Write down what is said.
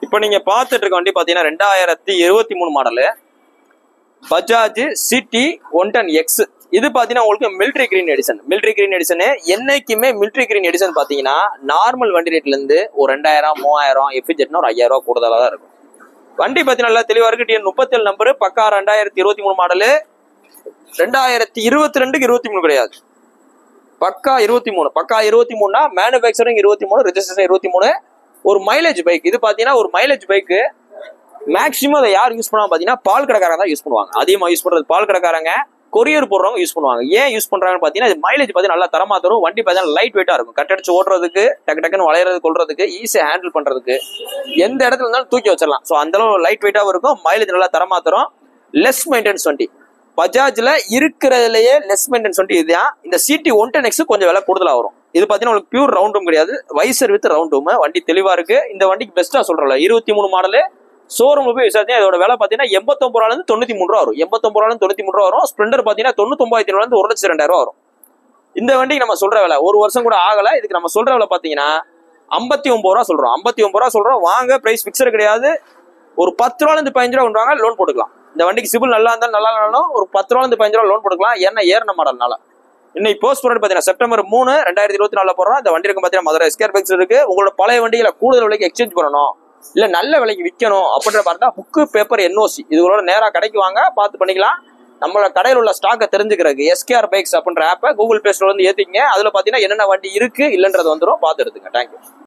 இப்போ நீங்க பார்த்துட்டு இருக்க வண்டி பாத்தீங்கன்னா ரெண்டாயிரத்தி இருபத்தி மூணு model Bajaj CT one ten X இது பாத்தீங்கன்னா உங்களுக்கு military green edition military green edition என்னைக்குமே மிலிட்ரி கிரீன் எடிஷன் பாத்தீங்கன்னா நார்மல் வண்டி ரேட்ல இருந்து ஒரு ரெண்டாயிரம் மூவாயிரம் எஃபிஜெட்னா ஒரு ஐயாயிரம் ரூபா கூடுதலா தான் இருக்கும் வண்டி பாத்தீங்கன்னா நல்லா தெளிவா இருக்கு டிஎன் முப்பத்தேழு நம்பரு பக்கா ரெண்டாயிரத்தி இருபத்தி மூணு மாடலு ரெண்டாயிரத்தி இருபத்தி ரெண்டுக்கு இருபத்தி மூணு கிடையாது பக்கா இருபத்தி மூணு பக்கா இருபத்தி மூணுனா மேனுஃபேக்சரிங் இருபத்தி மூணு ரெஜிஸ்ட்ரேஷன் இருபத்தி மூணு ஒரு மைலேஜ் பைக் இது பாத்தீங்கன்னா ஒரு மைலேஜ் பைக்கு மேக்ஸிமம் அதை யார் யூஸ் பண்ணுவாங்க பாத்தீங்கன்னா பால் கடைக்காரங்க தான் யூஸ் பண்ணுவாங்க அதிகமாக யூஸ் பண்றது பால் கடைக்காரங்க கொரியர் போடுறவங்க யூஸ் பண்ணுவாங்க ஏன் யூஸ் பண்றாங்கன்னு பாத்தீங்கன்னா இது மைலேஜ் பார்த்தீங்கன்னா நல்லா தரமா தரும் வண்டி பார்த்தீங்கன்னா லைட் வெயிட்டா இருக்கும் கட் அடிச்சு ஓடுறதுக்கு டக்கு டக்குன்னு வளையறது கொள்றதுக்கு ஈஸியாக ஹேண்டில் பண்றதுக்கு எந்த இடத்துல இருந்தாலும் தூக்கி வச்சிடலாம் ஸோ அந்த அளவு லைட் வெயிட்டாகவும் இருக்கும் மைலேஜ் நல்லா தரமா தரும் லெஸ் மெயின்டெனன்ஸ் வண்டி பஜாஜ்ல இருக்கிறதுலயே லெஸ் மெயின்டெனன்ஸ் வண்டி இதுதான் இந்த சிடி ஒன் டென் எக்ஸ் கொஞ்சம் விலை கூடுதலா வரும் இது பாத்தீங்கன்னா உங்களுக்கு பியூர் ரவுண்டும் கிடையாது வைசர் வித் ரவுண்டும் வண்டி தெளிவா இருக்கு இந்த வண்டிக்கு பெஸ்டா சொல்றல இருபத்தி மூணு மாடலு ஷோரூம்ல போய் விசாரிச்சா இதோட விலை பாத்தீங்கன்னா எண்பத்தொம்பது ரூபால இருந்து தொண்ணூத்தி மூணு ரூபா வரும் எண்பத்தொம்பது ரூபால இருந்து தொண்ணூத்தி மூணு ரூபா வரும் ஸ்ப்ளெண்டர் பாத்தீங்கன்னா தொண்ணூத்தொம்பதாயிரத்தி ரூபால இருந்து ஒரு லட்சம் ரெண்டாயிரம் ரூபா வரும் இந்த வண்டிக்கு நம்ம சொல்ற விலை ஒரு வருஷம் கூட ஆகல இதுக்கு நம்ம சொல்ற விலை பாத்தீங்கன்னா ஐம்பத்தி ஒன்பது ரூபா சொல்றோம் ஐம்பத்தி ஒன்பது ரூபா சொல்றோம் வாங்க பிரைஸ் பிக்சர் கிடையாது ஒரு பத்து ரூபால இருந்து பதினஞ்சு ரூபா கொண்டு வாங்க லோன் போட்டுக்கலாம் இந்த வண்டிக்கு சிபில் நல்லா இருந்தாலும் நல்லா இல்லைனாலும் ஒரு பத்து ரூபால இருந்து பதினஞ்சு ரூபா லோன் போட்டுக்கலாம் ஏன்னா ஏறின மாடல்னால இன்னைக்கு போஸ்ட் பண்ணி பார்த்தீங்கன்னா செப்டம்பர் மூணு ரெண்டாயிரத்தி இருபத்தி நாலுல போடுறோம் இந்த வண்டி இருக்கும் பார்த்தீங்கன்னா மதுரை எஸ்கேர் பைக்ஸ் இருக்கு உங்களோட பழைய வண்டிகளை கூடுதல் விலைக்கு எக்ஸ்சேஞ்ச் பண்ணணும் இல்ல நல்ல விலைக்கு விற்கணும் அப்படின்ற பார்த்தா புக்கு பேப்பர் என்ஓசி இதுகளோட நேரா கடைக்கு வாங்க பார்த்து பண்ணிக்கலாம் நம்மளோட கடையில் உள்ள ஸ்டாக்கை தெரிஞ்சுக்கிறதுக்கு எஸ்கேஆர் பைக்ஸ் அப்படின்ற ஆப்பை கூகுள் பிளே ஸ்டோர் வந்து ஏத்திக்கங்க அதுல பாத்தீங்கன்னா என்னென்ன வண்டி இருக்கு இல்லைன்றது வந்துடும் பார்த்து எடுத்துங்க தேங்க்யூ